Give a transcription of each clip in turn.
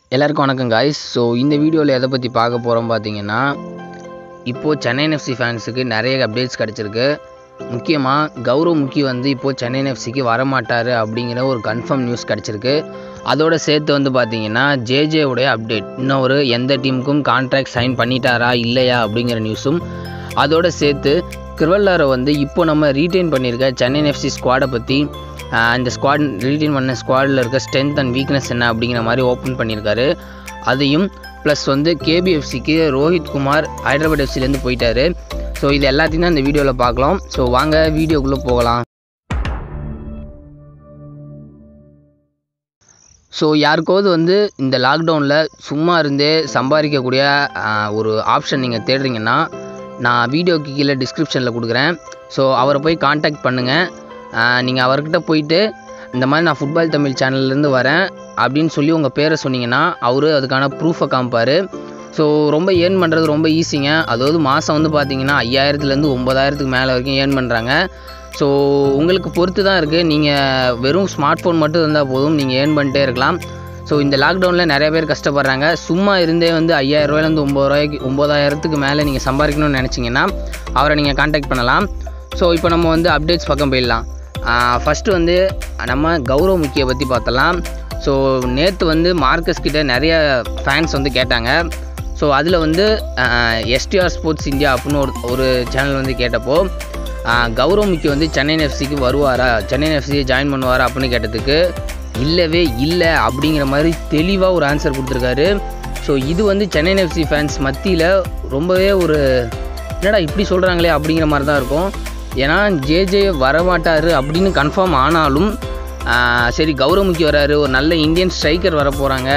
எல்லாருக்கும் வணக்கம் guys so இந்த வீடியோவில் எதை பற்றி பார்க்க போகிறோம் பார்த்தீங்கன்னா இப்போது சென்னை எஃப்சி ஃபேன்ஸுக்கு நிறைய அப்டேட்ஸ் கிடச்சிருக்கு முக்கியமாக கௌரவ் முக்கி வந்து இப்போது சென்னை எஃப்சிக்கு வரமாட்டார் அப்படிங்கிற ஒரு கன்ஃபார்ம் நியூஸ் கிடச்சிருக்கு அதோட சேர்த்து வந்து பார்த்தீங்கன்னா JJ உடைய அப்டேட் இன்னும் ஒரு எந்த டீமுக்கும் கான்ட்ராக்ட் சைன் பண்ணிட்டாரா இல்லையா அப்படிங்கிற நியூஸும் அதோட சேர்த்து கிருவல்லாரை வந்து இப்போ நம்ம ரீட்டைன் பண்ணியிருக்க சென்னை எஃப்சி ஸ்குவாடை பற்றி இந்த ஸ்குவாட் ரீட்டைன் பண்ண ஸ்குவாடில் இருக்க ஸ்ட்ரென்த் அண்ட் வீக்னஸ் என்ன அப்படிங்கிற மாதிரி ஓப்பன் பண்ணியிருக்காரு அதையும் ப்ளஸ் வந்து கேபிஎஃப்சிக்கு ரோஹித் குமார் ஹைதராபாத் எஃப்சிலேருந்து போயிட்டாரு ஸோ இது எல்லாத்தையும் தான் இந்த வீடியோவில் பார்க்கலாம் ஸோ வாங்க வீடியோக்குள்ளே போகலாம் ஸோ யாருக்காவது வந்து இந்த லாக்டவுனில் சும்மா இருந்தே சம்பாதிக்கக்கூடிய ஆஹ், ஒரு ஆப்ஷன் நீங்கள் தேடுறீங்கன்னா நான் வீடியோக்கு கீழே டிஸ்கிரிப்ஷனில் கொடுக்குறேன் ஸோ அவரை போய் காண்டாக்ட் பண்ணுங்கள் நீங்கள் அவர்கிட்ட போயிட்டு இந்த மாதிரி நான் ஃபுட்பால் தமிழ் சேனல்லேருந்து வரேன் அப்படின்னு சொல்லி உங்கள் பேரை சொன்னீங்கன்னா அவர் அதுக்கான ப்ரூஃபை காமிப்பார் ஸோ ரொம்ப ஏர்ன் பண்ணுறது ரொம்ப ஈஸிங்க அதாவது மாதம் வந்து பார்த்தீங்கன்னா ஐயாயிரத்துலேருந்து ஒம்பதாயிரத்துக்கு மேலே வரைக்கும் ஏர்ன் பண்ணுறாங்க ஸோ உங்களுக்கு பொறுத்து தான் இருக்குது நீங்கள் வெறும் ஸ்மார்ட் ஃபோன் மட்டும் இருந்தால் போதும் நீங்கள் ஏர்ன் பண்ணிட்டே இருக்கலாம் ஸோ இந்த லாக்டவுனில் நிறைய பேர் கஷ்டப்படுறாங்க சும்மா இருந்தே வந்து ஐயாயிரம் ரூபாயிலேருந்து ஒம்பது ரூபாய்க்கு ஒம்பதாயிரத்துக்கு மேலே நீங்கள் சம்பாதிக்கணும்னு நினச்சிங்கன்னா அவரை நீங்கள் காண்டாக்ட் பண்ணலாம் ஸோ இப்போ நம்ம வந்து அப்டேட்ஸ் பக்கம் போயிடலாம் ஃபஸ்ட்டு வந்து நம்ம கௌரவ் முக்கிய பற்றி பார்த்தலாம் ஸோ நேற்று வந்து மார்க்கஸ் கிட்ட நிறைய ஃபேன்ஸ் வந்து கேட்டாங்க ஸோ அதில் வந்து எஸ்டிஆர் ஸ்போர்ட்ஸ் இந்தியா அப்படின்னு ஒரு ஒரு சேனல் வந்து கேட்டப்போ ஆஹ், கௌரவ் முக்கி வந்து சென்னை எஃப்சிக்கு வருவாரா சென்னை எஃப்சியை ஜாயின் பண்ணுவாரா அப்படின்னு கேட்டதுக்கு இல்லவே இல்லை அப்படிங்கிற மாதிரி தெளிவாக ஒரு ஆன்சர் கொடுத்துருக்காரு ஸோ இது வந்து சென்னை எஃப்சி ஃபேன்ஸ் மத்தியில் ரொம்பவே ஒரு என்னடா இப்படி சொல்கிறாங்களே அப்படிங்கிற மாதிரி தான் இருக்கும் ஏன்னா ஜேஜே வரமாட்டார் அப்படின்னு கன்ஃபார்ம் ஆனாலும் ஆஹ், சரி கௌரவமுக்கி வராரு ஒரு நல்ல இந்தியன் ஸ்ட்ரைக்கர் வர போகிறாங்க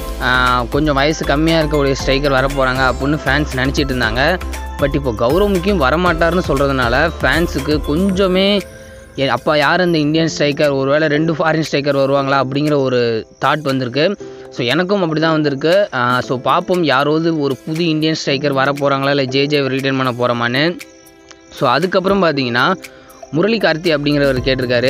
கொஞ்சம் வயசு கம்மியாக இருக்கக்கூடிய ஸ்ட்ரைக்கர் வர போகிறாங்க அப்படின்னு ஃபேன்ஸ் நினச்சிட்டு இருந்தாங்க பட் இப்போ கௌரவமுக்கியும் வரமாட்டார்னு சொல்கிறதுனால ஃபேன்ஸுக்கு கொஞ்சமே ஏ, அப்பா யார் அந்த இந்தியன் ஸ்ட்ரைக்கர் ஒருவேளை ரெண்டு ஃபாரின் ஸ்ட்ரைக்கர் வருவாங்களா அப்படிங்கிற ஒரு தாட் வந்திருக்கு ஸோ எனக்கும் அப்படி தான் வந்திருக்கு ஸோ பார்ப்போம் யாராவது ஒரு புது இந்தியன் ஸ்ட்ரைக்கர் வர போகிறாங்களா இல்லை ஜேஜே ரிட்டர்ன் பண்ண போகிறோமான்னு ஸோ அதுக்கப்புறம் பார்த்தீங்கன்னா முரளி கார்த்தி அப்படிங்கிறவர் கேட்டிருக்காரு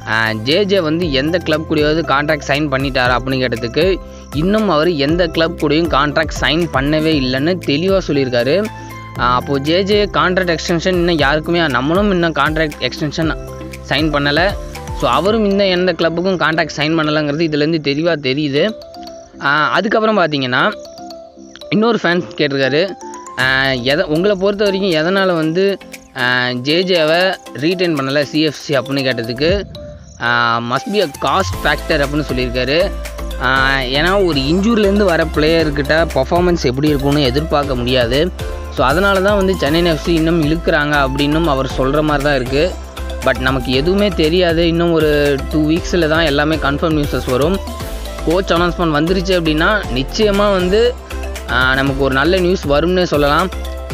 ஜேஜே வந்து எந்த கிளப் கூடயாவது கான்ட்ராக்ட் சைன் பண்ணிட்டாரா அப்படின்னு கேட்டதுக்கு இன்னும் அவர் எந்த கிளப் கூடயும் கான்ட்ராக்ட் சைன் பண்ணவே இல்லைன்னு தெளிவாக சொல்லியிருக்காரு ஆஹ் அப்போது ஜேஜே கான்ட்ராக்ட் எக்ஸ்டென்ஷன் இன்னும் யாருக்குமே நம்மளும் இன்னும் கான்ட்ராக்ட் எக்ஸ்டென்ஷன் சைன் பண்ணலை ஸோ அவரும் இன்னும் எந்த கிளப்புக்கும் கான்ட்ராக்ட் சைன் பண்ணலைங்கிறது இதுலேருந்து தெளிவாக தெரியுது ஆஹ் அதுக்கப்புறம் பார்த்தீங்கன்னா இன்னொரு ஃபேன்ஸ் கேட்டிருக்காரு ஆஹ் எதை உங்களை பொறுத்த வரைக்கும் எதனால் வந்து ஜேஜேவை ரீட்டைன் பண்ணலை சிஎஃப்சி அப்படின்னு கேட்டதுக்கு must be a cost factor அப்படின்னு சொல்லியிருக்காரு ஆஹ் ஏன்னா ஒரு இன்ஜூரிலேருந்து வர பிளேயர்கிட்ட பர்ஃபார்மன்ஸ் எப்படி இருக்கும்னு எதிர்பார்க்க முடியாது ஸோ அதனால தான் வந்து சென்னை எஃப்சி இன்னும் இழுக்கிறாங்க அப்படின்னும் அவர் சொல்கிற மாதிரி தான் இருக்குது பட் நமக்கு எதுவுமே தெரியாது இன்னும் ஒரு டூ வீக்ஸில் தான் எல்லாமே கன்ஃபார்ம் நியூஸஸ் வரும் கோச் அனௌன்ஸ்மெண்ட் வந்துருச்சு அப்படின்னா நிச்சயமாக வந்து ஆஹ், நமக்கு ஒரு நல்ல நியூஸ் வரும்னே சொல்லலாம்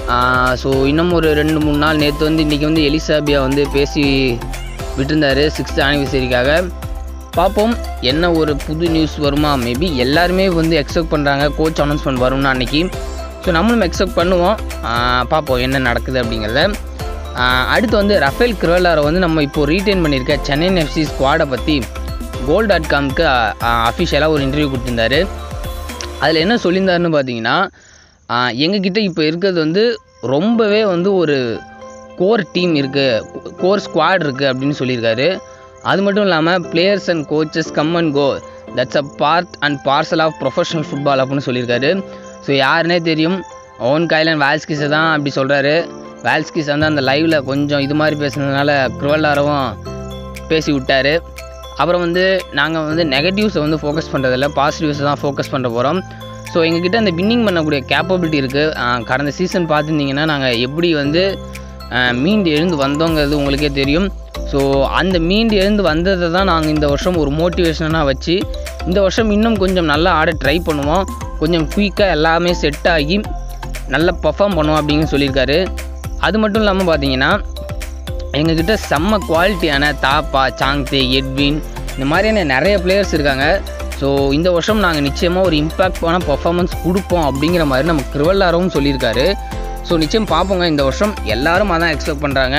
ஸோ இன்னும் ஒரு ரெண்டு மூணு நாள் நேற்று வந்து இன்றைக்கி வந்து எலிசாபியா வந்து பேசி விட்டிருந்தாரு சிக்ஸ்த் ஆனிவர்சரிக்காக பார்ப்போம் என்ன ஒரு புது நியூஸ் வருமா மேபி எல்லாருமே வந்து எக்ஸ்பெக்ட் பண்ணுறாங்க கோச் அனௌன்ஸ்மெண்ட் வரும்னு அன்னைக்கு ஸோ நம்மளும் எக்ஸ்பெக்ட் பண்ணுவோம் ஆஹ், பார்ப்போம் என்ன நடக்குது அப்படிங்கிறத ஆஹ், அடுத்து வந்து ரஃபேல் கிரோலாரை வந்து நம்ம இப்போ ரீட்டைன் பண்ணியிருக்க சென்னை எஃப்சி ஸ்குவாடை பற்றி கோல் டாட் காம்க்கு அஃபிஷியலாக ஒரு இன்டர்வியூ கொடுத்துருந்தாரு அதில் என்ன சொல்லியிருந்தாருன்னு பார்த்தீங்கன்னா எங்ககிட்ட இப்போ இருக்கிறது வந்து ரொம்பவே வந்து ஒரு கோர் டீம் இருக்குது கோர் ஸ்குவாட் இருக்குது அப்படின்னு சொல்லியிருக்காரு அது மட்டும் இல்லாமல் players and coaches come and go that's a part and parcel of professional football அப்படின்னு சொல்லியிருக்காரு ஸோ யாருனே தெரியும் ஓன் கைலன் வேல்ஸ்கிஸை தான் அப்படி சொல்கிறாரு வேல்ஸ்கிஸ் வந்து அந்த லைவில் கொஞ்சம் இது மாதிரி பேசுனதுனால குருவல்லாரவும் பேசி விட்டாரு அப்புறம் வந்து நாங்கள் வந்து நெகட்டிவ்ஸை வந்து ஃபோக்கஸ் பண்ணுறதில்ல பாசிட்டிவ்ஸை தான் ஃபோக்கஸ் பண்ண போகிறோம் ஸோ எங்ககிட்ட அந்த வின்னிங் பண்ணக்கூடிய கேப்பபிலிட்டி இருக்குது கடந்த சீசன் பார்த்துருந்தீங்கன்னா நாங்கள் எப்படி வந்து ஆஹ், மீண்டு எழுந்து வந்தோங்கிறது உங்களுக்கே தெரியும் ஸோ அந்த மீண்டு எழுந்து வந்ததை தான் நாங்கள் இந்த வருஷம் ஒரு மோட்டிவேஷனாக வச்சு இந்த வருஷம் இன்னும் கொஞ்சம் நல்லா ஆட ட்ரை பண்ணுவோம் கொஞ்சம் குயிக்காக எல்லாமே செட் ஆகி நல்லா பர்ஃபார்ம் பண்ணுவோம் அப்படின்னு சொல்லியிருக்காரு அது மட்டும் இல்லாமல் பார்த்தீங்கன்னா எங்ககிட்ட செம்ம குவாலிட்டியான தாப்பா சாங்தே எட்வின் இந்த மாதிரியான நிறைய பிளேயர்ஸ் இருக்காங்க ஸோ இந்த வருஷம் நாங்கள் நிச்சயமாக ஒரு இம்பாக்டான பர்ஃபார்மன்ஸ் கொடுப்போம் அப்படிங்கிற மாதிரி நம்ம கிருவல்லாரவும் சொல்லியிருக்காரு ஸோ நிச்சயம் பார்ப்போங்க இந்த வருஷம் எல்லாரும் அதான் எக்ஸ்பெக்ட் பண்ணுறாங்க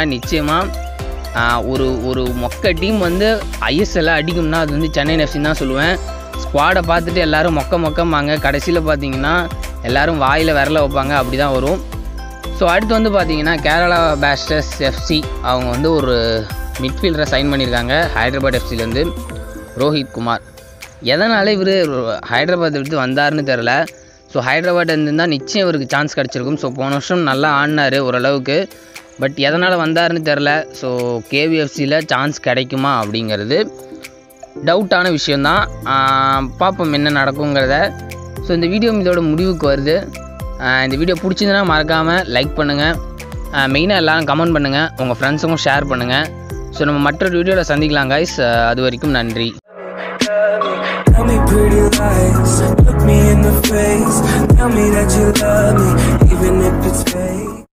நிச்சயமாக ஒரு ஒரு மொக்க டீம் வந்து ஐஎஸ்எல்ல அடிக்கும்னா அது வந்து சென்னை எஃப்சின்னு தான் சொல்லுவேன் ஸ்குவாடை பார்த்துட்டு எல்லாரும் மொக்க மொக்கம்பாங்க கடைசியில் பார்த்தீங்கன்னா எல்லாரும் வாயில் விரல வைப்பாங்க அப்படி தான் வரும் ஸோ அடுத்து வந்து பார்த்தீங்கன்னா கேரளா பேஸ்டர்ஸ் எஃப்சி அவங்க வந்து ஒரு மிட்ஃபீல்டரை சைன் பண்ணியிருக்காங்க ஹைதராபாத் எஃப்சிலேருந்து ரோஹித் குமார் எதனால் இவர் ஹைதராபாத் விட்டு வந்தாருன்னு தெரில ஸோ ஹைதராபாத் இருந்திருந்தால் நிச்சயம் இவருக்கு சான்ஸ் கிடச்சிருக்கும் ஸோ போன வருஷம் நல்லா ஆடினார் ஓரளவுக்கு பட் எதனால் வந்தாருன்னு தெரில ஸோ கேவிஎஃப்சியில் சான்ஸ் கிடைக்குமா அப்படிங்கிறது டவுட்டான விஷயந்தான் ஆஹ் பார்ப்போம் என்ன நடக்குங்கிறத ஸோ இந்த வீடியோ இதோட முடிவுக்கு வருது ஆஹ் இந்த வீடியோ பிடிச்சிருந்தனா மறக்காமல் லைக் பண்ணுங்கள் மெயினாக எல்லாரும் கமெண்ட் பண்ணுங்கள் உங்கள் ஃப்ரெண்ட்ஸுக்கும் ஷேர் பண்ணுங்கள் ஸோ நம்ம மற்றொரு வீடியோவில் சந்திக்கலாம் கைஸ் அது வரைக்கும் நன்றி Tell me pretty lies, look me in the face. Tell me that you love me, even if it's fake.